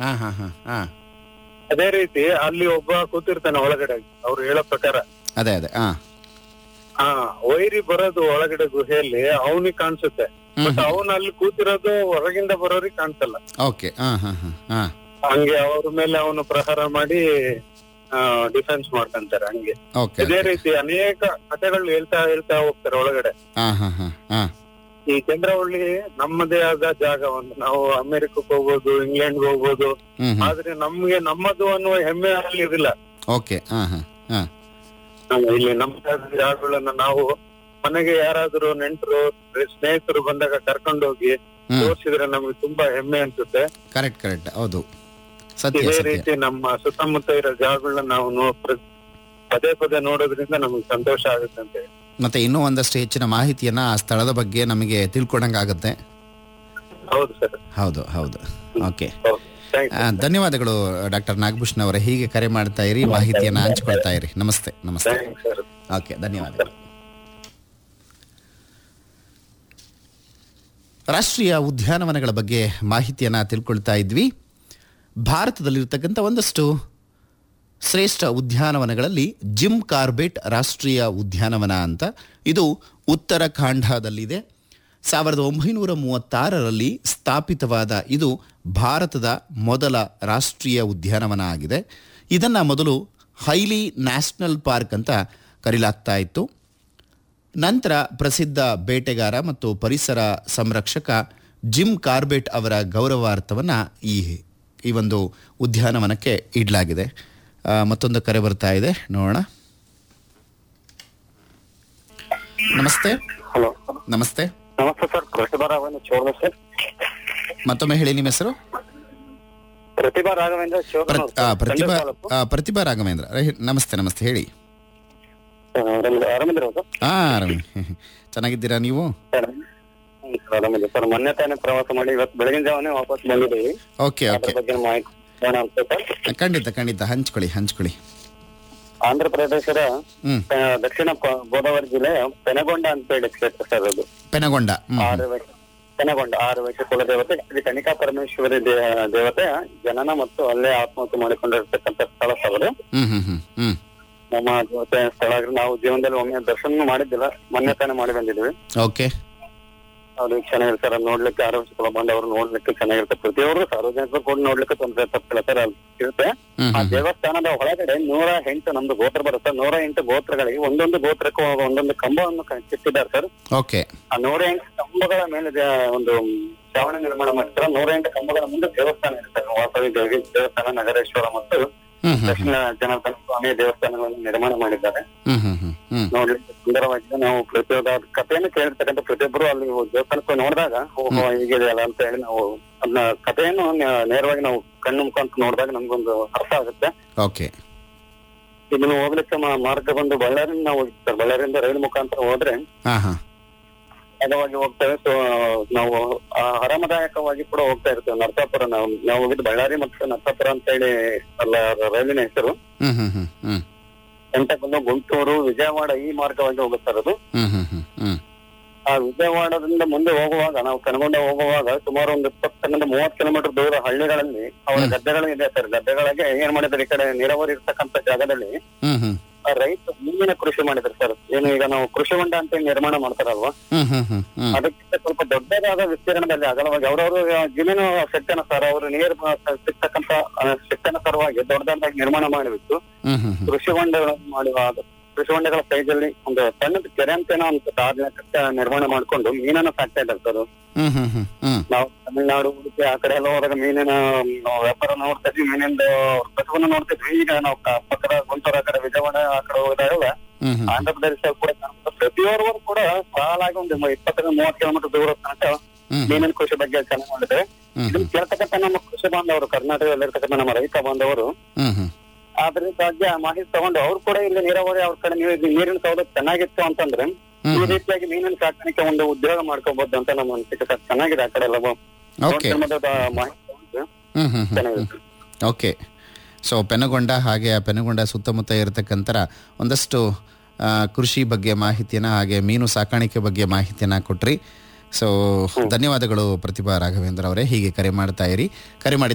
ಹಾ ಹಾ ಹಾ ಹಾ ಅದೇ ರೀತಿ ಅಲ್ಲಿ ಒಬ್ಬ ಕೂತಿರ್ತಾನೆ ಒಳಗಡೆ ಅವ್ರು ಹೇಳೋ ಪ್ರಕಾರ ಅದೇ ಅದೇ ಹಾ ಹಾ ವೈರಿ ಬರೋದು ಒಳಗಡೆ ಗುಹೆಯಲ್ಲಿ ಅವನಿಗೆ ಕಾಣಿಸುತ್ತೆ ಬಟ್ ಅವನು ಅಲ್ಲಿ ಕೂತಿರೋದು ಹೊರಗಿಂದ ಬರೋರಿಗೆ ಕಾಣಿಸಲ್ಲ ಓಕೆ ಹಾ ಹಾ ಹಾ ಹಾ ಹಂಗೆ ಅವ್ರ ಮೇಲೆ ಅವನು ಪ್ರಹಾರ ಮಾಡಿ ಡಿಫೆನ್ಸ್ ಮಾಡ್ಕೊಂತಾರೆ ಹಂಗೆ ಓಕೆ ಇದೇ ರೀತಿ ಅನೇಕ ಕಥೆಗಳು ಹೇಳ್ತಾ ಹೇಳ್ತಾ ಹೋಗ್ತಾರೆ ಒಳಗಡೆ ಹಾ ಹಾ ಹಾ ಹಾ ಈ ಚಂದ್ರವಳ್ಳಿ ನಮ್ಮದೇ ಆದ ಜಾಗ ಒಂದು ನಾವು ಅಮೆರಿಕಕ್ಕೆ ಹೋಗ್ಬೋದು ಇಂಗ್ಲೆಂಡ್ ಹೋಗ್ಬೋದು ಹ್ಮ್ ಹ್ಮ್ ಆದ್ರೆ ನಮ್ಗೆ ನಮ್ಮದು ಅನ್ನುವ ಹೆಮ್ಮೆ ಅಲ್ಲಿ ಇದಿಲ್ಲ ಓಕೆ ಹಾ ಹಾ ಹಾ ನಾವು ಇಲ್ಲಿ ನಮ್ಮ ಜಾಗಗಳನ್ನ ನಾವು ಮನೆಗೆ ಯಾರಾದ್ರೂ ನೆಂಟರು ಸ್ನೇಹಿತರು ಬಂದಾಗ ಕರ್ಕೊಂಡೋಗಿ ಹ್ಮ್ ತೋರಿಸಿದ್ರೆ ನಮ್ಗೆ ತುಂಬಾ ಹೆಮ್ಮೆ ಅನ್ಸುತ್ತೆ ಕರೆಕ್ಟ್ ಕರೆಕ್ಟ್ ಹೌದು ಸತ್ಯ ಇದೇ ಸತ್ಯ ರೀತಿ ನಮ್ಮ ಸುತ್ತಮುತ್ತ ಇರೋ ಜಾಗಗಳನ್ನ ನಾವು ನೋ ಪ್ರ- ಪದೇ ಪದೇ ನೋಡೋದ್ರಿಂದ ನಮ್ಗೆ ಸಂತೋಷ ಆಗುತ್ತೆ ಅಂತ ಹೇಳಿ ಮತ್ತೆ ಇನ್ನೂ ಒಂದಷ್ಟು ಹೆಚ್ಚಿನ ಮಾಹಿತಿಯನ್ನ ಆ ಸ್ಥಳದ ಬಗ್ಗೆ ನಮಗೆ ತಿಳ್ಕೊಳಂಗಾಗುತ್ತೆ ಹೌದು ಸರ್ ಹೌದು ಹೌದು ಓಕೆ ಹೌದು ಥ್ಯಾಂಕ್ ಆ, ಧನ್ಯವಾದಗಳು ಡಾಕ್ಟರ್ ನಾಗಭೂಷಣ್ ಅವರೇ ಹೀಗೆ ಕರೆ ಮಾಡ್ತಾ ಇರಿ ಮಾಹಿತಿಯನ್ನ ಹಂಚ್ಕೊಳ್ತಾ ಇರಿ ನಮಸ್ತೆ ನಮಸ್ತೆ ಥ್ಯಾಂಕ್ ಸರ್ ಓಕೆ ಧನ್ಯವಾದಗಳು ರಾಷ್ಟ್ರೀಯ ಉದ್ಯಾನವನಗಳ ಬಗ್ಗೆ ಮಾಹಿತಿಯನ್ನು ತಿಳ್ಕೊಳ್ತಾ ಇದ್ವಿ ಭಾರತದಲ್ಲಿರ್ತಕ್ಕಂಥ ಒಂದಷ್ಟು ಶ್ರೇಷ್ಠ ಉದ್ಯಾನವನಗಳಲ್ಲಿ ಜಿಮ್ ಕಾರ್ಬೆಟ್ ರಾಷ್ಟ್ರೀಯ ಉದ್ಯಾನವನ ಅಂತ ಇದು ಉತ್ತರಾಖಂಡದಲ್ಲಿದೆ ಸಾವಿರದ ಒಂಬೈನೂರ ಮೂವತ್ತಾರರಲ್ಲಿ ಸ್ಥಾಪಿತವಾದ ಇದು ಭಾರತದ ಮೊದಲ ರಾಷ್ಟ್ರೀಯ ಉದ್ಯಾನವನ ಆಗಿದೆ ಇದನ್ನು ಮೊದಲು ಹೈಲಿ ನ್ಯಾಷನಲ್ ಪಾರ್ಕ್ ಅಂತ ಕರೀಲಾಗ್ತಾ ಇತ್ತು ನಂತರ ಪ್ರಸಿದ್ಧ ಬೇಟೆಗಾರ ಮತ್ತು ಪರಿಸರ ಸಂರಕ್ಷಕ ಜಿಮ್ ಕಾರ್ಬೆಟ್ ಅವರ ಗೌರವಾರ್ಥವನ್ನು ಈ ಈ ಒಂದು ಉದ್ಯಾನವನಕ್ಕೆ ಇಡಲಾಗಿದೆ ಆ, ಮತ್ತೊಂದು ಕರೆ ಬರ್ತಾ ಇದೆ ನೋಡೋಣ ನಮಸ್ತೆ ಹಲೋ ನಮಸ್ತೆ ನಮಸ್ತೆ ಸರ್ ಪ್ರತಿಭಾ ರಾಘವೇಂದ್ರ ಚೋಳ ಸರ್ ಮತ್ತೊಮ್ಮೆ ಹೇಳಿ ನಿಮ್ಮ ಹೆಸರು ಪ್ರತಿಭಾ ರಾಘವೇಂದ್ರ ಚೋಳ ಪ್ರ- ಆ, ಪ್ರತಿಭಾ ಆ, ಪ್ರತಿಭಾ ರಾಘವೇಂದ್ರ ರಹಿ- ನಮಸ್ತೆ ನಮಸ್ತೆ ಹೇಳಿ ಆರಾಮಿದ್ರ ಸರ್ ಹಾ ರವಿ ಚೆನ್ನಾಗಿದ್ದೀರಾ ನೀವು ಆರಾಮಿದೆ ಸರ್ ಮೊನ್ನೆ ತಾನೇ ಪ್ರವಾಸ ಮಾಡಿ ಇವತ್ತು ಬೆಳಗಿನ ಜಾವನೇ ವಾಪಸ್ ಬಂದಿದ್ದೀವಿ ಓಕೆ ಅದ್ರ ಓಕೆ ಬಗ್ಗೆ ಮಾಹಿತಿ ಹೇಳೋಣ ಅಂತ ಸರ್ ಖಂಡಿತ ಖಂಡಿತ ಹಂಚ್ಕೊಳ್ಳಿ ಹಂಚ್ಕೊಳ್ಳಿ ಆಂಧ್ರ ಪ್ರದೇಶದ ಹ್ಮ್ ಆ, ದಕ್ಷಿಣ ಪ- ಗೋದಾವರಿ ಜಿಲ್ಲೆ ಪೆನಗೊಂಡ ಅಂತ ಹೇಳಿ ಕ್ಷೇತ್ರ ಸರ್ ಅದು ಪೆನಗೊಂಡ ಹ್ಮ್ ಆರು ವರ್ಷ ಪೆನಗೊಂಡ ಆರು ವರ್ಷ ಕುಲ ದೇವತೆ ಶ್ರೀ ಕನಿಕಾ ಪರಮೇಶ್ವರಿ ದೇ- ದೇವತೆ ಜನನ ಮತ್ತು ಅಲ್ಲೇ ಆತ್ಮಹತ್ಯೆ ಮಾಡಿಕೊಂಡಿರ್ತಕ್ಕಂಥ ಸ್ಥಳ ಸರ್ ಅದು ಹ್ಮ್ ಹ್ಮ್ ಹ್ಮ್ ಹ್ಮ್ ನಮ್ಮ ದೇವತೆ ಸ್ಥಳ ಆಗಿದೆ. ನಾವು ಜೀವನದಲ್ಲಿ ಒಮ್ಮೆ ದರ್ಶನ ಮಾಡಿದ್ದಿಲ್ಲ ಮೊನ್ನೆ ತಾನೇ ಮಾಡಿ ಬಂದಿದ್ವಿ ಓಕೆ ಅದು ಚೆನ್ನಾಗಿರುತ್ತೆ ಸರ್ ಅದ್ ನೋಡ್ಲಿಕ್ಕೆ ಆರೋಗ್ಯ ಬಂದವರು ನೋಡ್ಲಿಕ್ಕೆ ಚೆನ್ನಾಗಿರುತ್ತೆ ಪ್ರತಿಯೊಬ್ಬರು ಸಾರ್ವಜನಿಕರು ಕೂಡ ನೋಡ್ಲಿಕ್ಕೆ ತೊಂದರೆ ತಪ್ಪಿಲ್ಲ ಸರ್ ಅಲ್ಲಿ ಇರುತ್ತೆ ಹ್ಮ್ ಆ ಹ್ಮ್ ದೇವಸ್ಥಾನದ ಒಳಗಡೆ ನೂರ ಎಂಟು ನಮ್ದು ಗೋತ್ರ ಬರುತ್ತೆ ನೂರ ಎಂಟು ಗೋತ್ರಗಳಿಗೆ ಒಂದೊಂದು ಗೋತ್ರಕ್ಕೂ ಒಂದೊಂದು ಕಂಬವನ್ನು ಕ- ಕೆತ್ತಿದ್ದಾರೆ ಸರ್ ಓಕೆ ಆ ನೂರ ಎಂಟು ಕಂಬಗಳ ಮೇಲೆ ದೇ- ಒಂದು ಚಾವಣಿ ನಿರ್ಮಾಣ ಮಾಡ್ತಾರೆ ನೂರ ಎಂಟು ಕಂಬಗಳ ಮುಂದೆ ದೇವಸ್ಥಾನ ಇದೆ ಸರ್ ವಾಸವಿ ದೇವಿ ದೇವಸ್ಥಾನ ನಗರೇಶ್ವರ ಮತ್ತು ಹ್ಮ್ ಹ್ಮ್ ದಕ್ಷಿಣ ಜನಾರ್ದನ ಸ್ವಾಮಿ ದೇವಸ್ಥಾನಗಳನ್ನು ನಿರ್ಮಾಣ ಮಾಡಿದ್ದಾರೆ ಹ್ಮ್ ಹ್ಮ್ ಹ್ಮ್ ಹ್ಮ್ ನೋಡ್ಲಿಕ್ಕೆ ಸುಂದರವಾಗಿದೆ ನಾವು ಪ್ರತಿಯೊಬ್ಬ ಕಥೆಯನ್ನು ಕೇಳಿರ್ತಕ್ಕಂಥ ಪ್ರತಿಯೊಬ್ಬರು ಅಲ್ಲಿ ದೇವಸ್ಥಾನಕ್ಕೆ ಹೋಗಿ ನೋಡಿದಾಗ ಓಹೋ ಹೀಗಿದೆ ಅಲ್ಲ ಅಂತ ಹೇಳಿ ನಾವು ಅದನ್ನ ಕಥೆಯನ್ನು ನೇ- ನೇರವಾಗಿ ನಾವು ಕಣ್ಣು ಮುಖಾಂತರ ನೋಡಿದಾಗ ನಮ್ಗೊಂದು ಅರ್ಥ ಆಗುತ್ತೆ ಓಕೆ ಇದನ್ನು ಹೋಗ್ಲಿಕ್ಕೆ ಮಾ- ಮಾರ್ಗ ಬಂದು ಬಳ್ಳಾರಿಯಿಂದ ನಾವು ಹೋಗ್ತೀವಿ ಬಳ್ಳಾರಿಯಿಂದ ರೈಲು ಮುಖಾಂತರ ಹೋದ್ರೆ ಹಾ ಹಾ ವೇಗವಾಗಿ ಹೋಗ್ತೇವೆ ಸೊ ನಾವು ಆ, ಆರಾಮದಾಯಕವಾಗಿ ಕೂಡ ಹೋಗ್ತಾ ಇರ್ತೇವೆ ನರಸಾಪುರ ನಾವು ನಾವು ಹೋಗಿದ್ದು ಬಳ್ಳಾರಿ ಮತ್ತು ನರಸಾಪುರ ಅಂತ ಹೇಳಿ ಅಲ್ಲ ರೈಲಿನ ಹೆಸರು ಹ್ಮ್ ಹ್ಮ್ ಹ್ಮ್ ಹ್ಮ್ ಎಂಟಕಲ್ಲು ಗುಂಟೂರು ವಿಜಯವಾಡ ಈ ಮಾರ್ಗವಾಗಿ ಹೋಗುತ್ತಾರೆ ಅದು ಹ್ಮ್ ಹ್ಮ್ ಹ್ಮ್ ಹ್ಮ್ ಆ ವಿಜಯವಾಡದಿಂದ ಮುಂದೆ ಹೋಗುವಾಗ ನಾವು ಕನಗೊಂಡ ಹೋಗುವಾಗ ಸುಮಾರು ಒಂದು ಇಪ್ಪತ್ತರಿಂದ ಮೂವತ್ತು ಕಿಲೋಮೀಟರ್ ದೂರ ಹಳ್ಳಿಗಳಲ್ಲಿ ಅವರ ಗದ್ದೆಗಳು ಇದೆ ಸರ್ ಗದ್ದೆಗಳಿಗೆ ಏನ್ ಮಾಡಿದ್ದಾರೆ ಈ ಕಡೆ ನೀರಾವರಿ ಇರ್ತಕ್ಕಂಥ ಜಾಗದಲ್ಲಿ ಹ್ಮ್ ಹ್ಮ್ ಆ ರೈತ ಮೀನಿನ ಕೃಷಿ ಮಾಡಿದ್ದಾರೆ ಸರ್ ಏನು ಈಗ ನಾವು ಕೃಷಿ ಹೊಂಡ ಅಂತ ಹೇಳಿ ನಿರ್ಮಾಣ ಮಾಡ್ತಾರಲ್ವಾ ಹ್ಮ್ ಹ್ಮ್ ಹ್ಮ್ ಹ್ಮ್ ಅದಕ್ಕಿಂತ ಸ್ವಲ್ಪ ದೊಡ್ಡದಾದ ವಿಸ್ತೀರ್ಣದಲ್ಲಿ ಅಗಲವಾಗಿ ಅವ್ರವ್ರ ಜಮೀನು ಸಿಕ್ತನುಸಾರ ಅವರು ನೀರು ಸಿಗ್ತಕ್ಕಂತ ಸಿಕ್ತನುಸಾರವಾಗಿ ದೊಡ್ಡದಾಗಿ ನಿರ್ಮಾಣ ಮಾಡಿಬಿಟ್ಟು ಹ್ಮ್ ಹ್ಮ್ ಹ್ಮ್ ಕೃಷಿ ಹೊಂಡಗಳನ್ನು ಮಾಡುವಾಗ ಕೃಷಿ ಹೊಂಡಗಳ ಸೈಜಲ್ಲಿ ಒಂದು ಸಣ್ಣದ ಕೆರೆ ಅಂತೇನೋ ಒಂದು ದಾರ್ನಕ್ಕೆ ನಿರ್ಮಾಣ ಮಾಡ್ಕೊಂಡು ಮೀನನ್ನ ಸಾಕ್ತಾ ಇದ್ದಾರೆ ಸರ್ ಹ್ಮ್ ಹ್ಮ್ ಹ್ಮ್ ಹ್ಮ್ ನಾವು ತಮಿಳ್ನಾಡು ಉಡುಪಿ ಆ ಕಡೆ ಎಲ್ಲ ಹೋದಾಗ ಮೀನಿನ ನಾವು ವ್ಯಾಪಾರ ನೋಡ್ತಾ ಇದ್ವಿ ಮೀನಿಂದ ಕಸುವನ್ನು ನೋಡ್ತಿದ್ವಿ ಈಗ ನಾವು ಕ- ಪಕ್ಕದ ಗುಂಟೂರು ಆ ಕಡೆ ವಿಜಯವಾಡ ಆ ಕಡೆ ಹೋದಾಗ ಹ್ಮ್ ಹ್ಮ್ ಆಂಧ್ರ ಪ್ರದೇಶ ಕೂಡ ಕಾಣುತ್ತೆ. ಪ್ರತಿಯೊಬ್ಬರು ಕೂಡ ಸಾಲಾಗಿ ಒಂದು ಮ- ಇಪ್ಪತ್ತರಿಂದ ಮೂವತ್ತು ಕಿಲೋಮೀಟರ್ ದೂರ ತನಕ ಹ್ಮ್ ಮೀನಿನ ಕೃಷಿ ಬಗ್ಗೆ ಚೆನ್ನಾಗಿ ಮಾಡಿದ್ರೆ ಹ್ಮ್ ಇದನ್ನ ಕೇಳ್ತಕ್ಕಂಥ ನಮ್ಮ ಕೃಷಿ ಬಾಂಧವರು ಕರ್ನಾಟಕದಲ್ಲಿರ್ತಕ್ಕಂಥ ನಮ್ಮ ರೈತ ಬಾಂಧವರು ಹ್ಮ್ ಹ್ಮ್ ಅದ್ರ ಬಗ್ಗೆ ಆ ಮಾಹಿತಿ ತಗೊಂಡು ಅವ್ರು ಕೂಡ ಇಲ್ಲಿ ನೀರಾವರಿ ಅವ್ರ ಕಡೆ ನೀರು ನೀರಿನ ಸೌಲಭ್ಯ ಚೆನ್ನಾಗಿತ್ತು ಅಂತಂದ್ರೆ ಈ ರೀತಿಯಾಗಿ ಮೀನಿನ ಸಾಕಾಣಿಕೆ ಒಂದು ಉದ್ಯೋಗ ಮಾಡ್ಕೋಬಹುದು ಅಂತ ನಮ್ಮ ಅನಿಸಿಕೆ ಸರ್ ಚೆನ್ನಾಗಿದೆ ಆ ಕಡೆ ಎಲ್ಲ ಓಕೆ ಸಂಬಂಧದ ಮಾಹಿತಿ ತಗೊಂಡ್ರೆ ಹ್ಮ್ ಹ್ಮ್ ಹ್ಮ್ ಚೆನ್ನಾಗಿದೆ ಓಕೆ ಸೊ ಪೆನಗೊಂಡ ಹಾಗೆ ಆ ಪೆನಗೊಂಡ ಸುತ್ತಮುತ್ತ ಇರತಕ್ಕಂಥ ಒಂದಷ್ಟು ಆ, ಕೃಷಿ ಬಗ್ಗೆ ಮಾಹಿತಿಯನ್ನು ಹಾಗೆ ಮೀನು ಸಾಕಾಣಿಕೆ ಬಗ್ಗೆ ಮಾಹಿತಿಯನ್ನು ಕೊಟ್ರಿ ಸೊ ಧನ್ಯವಾದಗಳು ಪ್ರತಿಭಾ ರಾಘವೇಂದ್ರ ಅವರೇ ಹೀಗೆ ಕರೆ ಮಾಡ್ತಾ ಇರಿ ಕರೆ ಮಾಡಿ